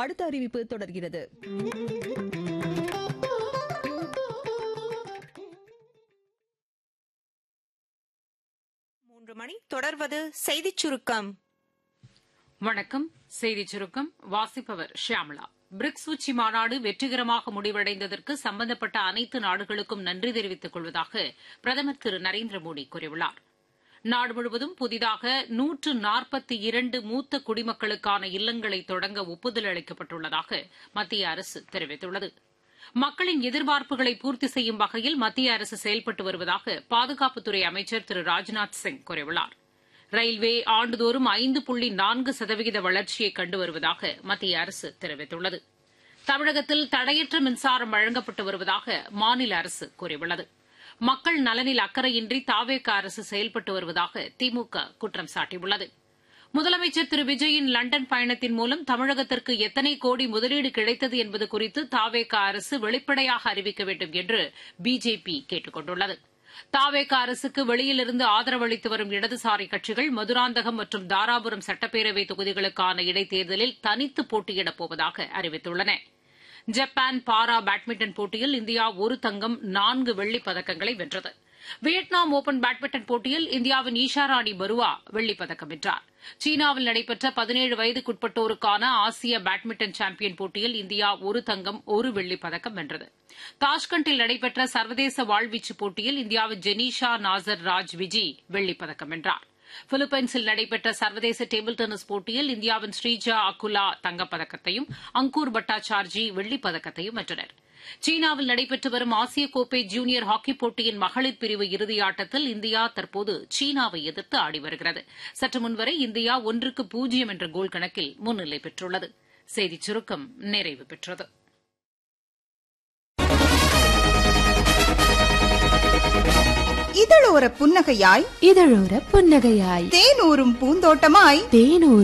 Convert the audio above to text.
அடுத்த அறிவிப்பு தொடர்கிறது மூன்று மணி தொடர்வது செய்திச் சுருக்கம் வணக்கம் செய்திச் சுருக்கம் வாசிப்பவர் ஷியாமளா பிரிக்ஸ் உச்சி மாநாடு வெற்றிகரமாக முடிவடைந்ததற்கு சம்பந்தப்பட்ட அனைத்து நாடுகளுக்கும் நன்றி தெரிவித்துக் கொள்வதாக பிரதமர் திரு நரேந்திர மோடி கூறியுள்ளார் நாடு முழுவதும் புதிதாக நூற்று நாற்பத்தி இரண்டு மூத்த குடிமக்களுக்கான இல்லங்களை தொடங்க ஒப்புதல் அளிக்கப்பட்டுள்ளதாக மத்திய அரசு தெரிவித்துள்ளது மக்களின் எதிர்பார்ப்புகளை பூர்த்தி செய்யும் வகையில் மத்திய அரசு செயல்பட்டு வருவதாக பாதுகாப்புத்துறை அமைச்சர் திரு ராஜ்நாத் சிங் கூறியுள்ளார் ரயில்வே ஆண்டுதோறும் ஐந்து புள்ளி நான்கு சதவிகித வளர்ச்சியை கண்டு வருவதாக மத்திய அரசு தெரிவித்துள்ளது தமிழகத்தில் தடையற்ற மின்சாரம் வழங்கப்பட்டு வருவதாக மாநில அரசு கூறியுள்ளது மக்கள் நலனில் அக்கறையின்றி தாவேக அரசு செயல்பட்டு வருவதாக திமுக குற்றம் சாட்டியுள்ளது முதலமைச்சர் திரு விஜயின் லண்டன் பயணத்தின் மூலம் தமிழகத்திற்கு எத்தனை கோடி முதலீடு கிடைத்தது என்பது குறித்து தாவேக அரசு வெளிப்படையாக அறிவிக்க வேண்டும் என்று பிஜேபி கேட்டுக் கொண்டுள்ளது தாவேக அரசுக்கு வெளியிலிருந்து ஆதரவளித்து வரும் இடதுசாரி கட்சிகள் மதுராந்தகம் மற்றும் தாராபுரம் சட்டப்பேரவை தொகுதிகளுக்கான இடைத்தேர்தலில் தனித்து போட்டியிடப் போவதாக அறிவித்துள்ளன ஜப்பான் பாரா பேட்மிண்டன் போட்டியில் இந்தியா ஒரு தங்கம் நான்கு வெள்ளிப் பதக்கங்களை வென்றது வியட்நாம் ஓபன் பேட்மிண்டன் போட்டியில் இந்தியாவின் ஈஷா ராணி பருவா வெள்ளிப் பதக்கம் வென்றார் சீனாவில் நடைபெற்ற பதினேழு வயதுக்குட்பட்டோருக்கான ஆசிய பேட்மிண்டன் சாம்பியன் போட்டியில் இந்தியா ஒரு தங்கம் ஒரு வெள்ளிப் பதக்கம் வென்றது தாஷ்கண்டில் நடைபெற்ற சர்வதேச வாழ்வீச்சு போட்டியில் இந்தியாவின் ஜெனீஷா நாசர் ராஜ் விஜி வெள்ளிப் பதக்கம் வென்றார் பிலிப்பைன்ஸில் நடைபெற்ற சர்வதேச டேபிள் டென்னிஸ் போட்டியில் இந்தியாவின் ஸ்ரீஜா அகுலா தங்கப்பதக்கத்தையும் அங்கூர் பட்டாச்சார்ஜி வெள்ளிப் பதக்கத்தையும் வென்றனர் சீனாவில் நடைபெற்று வரும் ஆசிய கோப்பை ஜூனியர் ஹாக்கி போட்டியின் மகளிர் பிரிவு இறுதியாட்டத்தில் இந்தியா தற்போது சீனாவை எதிர்த்து ஆடி வருகிறது சற்று முன்வரை இந்தியா ஒன்றுக்கு பூஜ்ஜியம் என்ற கோல் கணக்கில் முன்னிலை பெற்றுள்ளது செய்திச் சுருக்கம் நிறைவு பெற்றது இதழோர புன்னகையாய் இதழோர புன்னகையாய் தேனூரும் பூந்தோட்டமாய் தேனூர்